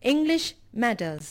English matters.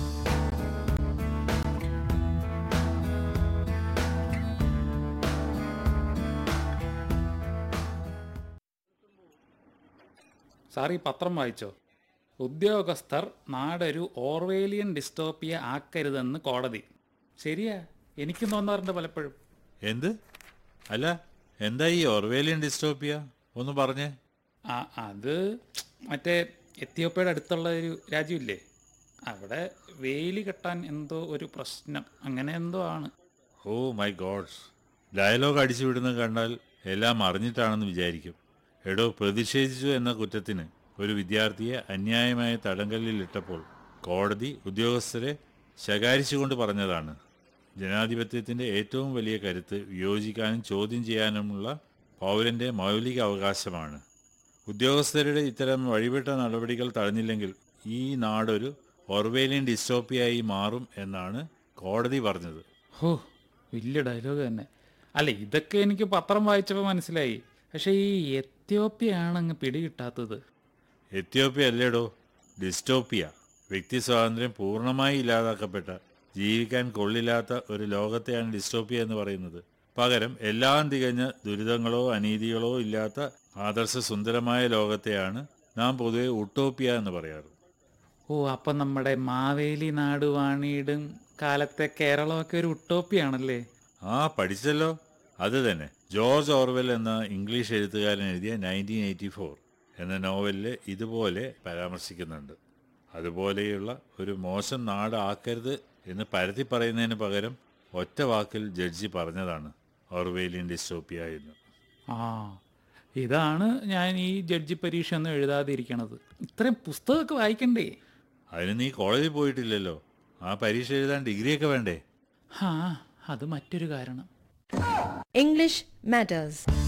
Sir ഈ പത്രം വായിച്ചോ ഉദ്യോഗസ്ഥർ നാടൊരു ഓർവേലിയൻ ഡിസ്റ്റോപ്പിയ ആക്കരുതെന്ന് കോടതി ശരിയാ എനിക്കും തോന്നാറുണ്ട് പലപ്പോഴും എന്ത് അല്ല എന്താ ഈ ഓർവേലിയൻ ഡിസ്റ്റോപ്പിയ ഒന്ന് പറഞ്ഞേ ആ അത് മറ്റേ എത്തിയോപ്യയുടെ അടുത്തുള്ള ഒരു രാജ്യമില്ലേ അവിടെ വേലി കെട്ടാൻ എന്തോ ഒരു പ്രശ്നം അങ്ങനെ എന്തോ ആണ് ഓ മൈ ഗോഡ്സ് ഡയലോഗ് അടിച്ചു വിടുന്നത് കണ്ടാൽ എല്ലാം അറിഞ്ഞിട്ടാണെന്ന് വിചാരിക്കും എടോ പ്രതിഷേധിച്ചു എന്ന കുറ്റത്തിന് ഒരു വിദ്യാർത്ഥിയെ അന്യായമായ തടങ്കലിൽ ഇട്ടപ്പോൾ കോടതി ഉദ്യോഗസ്ഥരെ ശകാരിച്ചുകൊണ്ട് പറഞ്ഞതാണ് ജനാധിപത്യത്തിൻ്റെ ഏറ്റവും വലിയ കരുത്ത് വിയോജിക്കാനും ചോദ്യം ചെയ്യാനുമുള്ള പൗരൻ്റെ മൗലിക അവകാശമാണ് ഉദ്യോഗസ്ഥരുടെ ഇത്തരം വഴിവിട്ട നടപടികൾ തടഞ്ഞില്ലെങ്കിൽ ഈ നാടൊരു ഓർവേലിയൻ ഡിസ്റ്റോപ്പിയായി മാറും എന്നാണ് കോടതി പറഞ്ഞത് ഹോ വലിയ ഡയലോഗ് തന്നെ അല്ല ഇതൊക്കെ എനിക്ക് പത്രം വായിച്ചപ്പോൾ മനസ്സിലായി പക്ഷേ ഈ എത്യോപ്യയാണ് അങ്ങ് പിടികിട്ടാത്തത് എത്യോപ്യ അല്ലേടോ ഡിസ്റ്റോപ്പിയ വ്യക്തി സ്വാതന്ത്ര്യം പൂർണ്ണമായി ഇല്ലാതാക്കപ്പെട്ട ജീവിക്കാൻ കൊള്ളില്ലാത്ത ഒരു ലോകത്തെയാണ് ഡിസ്റ്റോപ്പിയ എന്ന് പറയുന്നത് പകരം എല്ലാം തികഞ്ഞ ദുരിതങ്ങളോ അനീതികളോ ഇല്ലാത്ത ആദർശ സുന്ദരമായ ലോകത്തെയാണ് നാം പൊതുവെ ഉട്ടോപ്പിയ എന്ന് പറയാറ് ഓ അപ്പം നമ്മുടെ മാവേലി നാട് വാണിയിടും കാലത്തെ കേരളമൊക്കെ ഒരു ഉട്ടോപ്പിയാണല്ലേ ആ പഠിച്ചല്ലോ അത് തന്നെ ജോർജ് ഓർവെൽ എന്ന ഇംഗ്ലീഷ് എഴുത്തുകാരൻ എഴുതിയ നയൻറ്റീൻ എയ്റ്റി ഫോർ എന്ന നോവലിൽ ഇതുപോലെ പരാമർശിക്കുന്നുണ്ട് അതുപോലെയുള്ള ഒരു മോശം നാട് ആക്കരുത് എന്ന് പരത്തി പറയുന്നതിന് പകരം ഒറ്റ വാക്കിൽ ജഡ്ജി പറഞ്ഞതാണ് ഓർവേലിയൻ ഡിസ്റ്റോപ്പിയ എന്ന് ആ ഇതാണ് ഞാൻ ഈ ജഡ്ജി പരീക്ഷ ഒന്നും എഴുതാതിരിക്കണത് ഇത്രയും പുസ്തകമൊക്കെ വായിക്കണ്ടേ അതിന് നീ കോളേജിൽ പോയിട്ടില്ലല്ലോ ആ പരീക്ഷ എഴുതാൻ ഡിഗ്രിയൊക്കെ വേണ്ടേ ഹാ അത് മറ്റൊരു കാരണം English matters.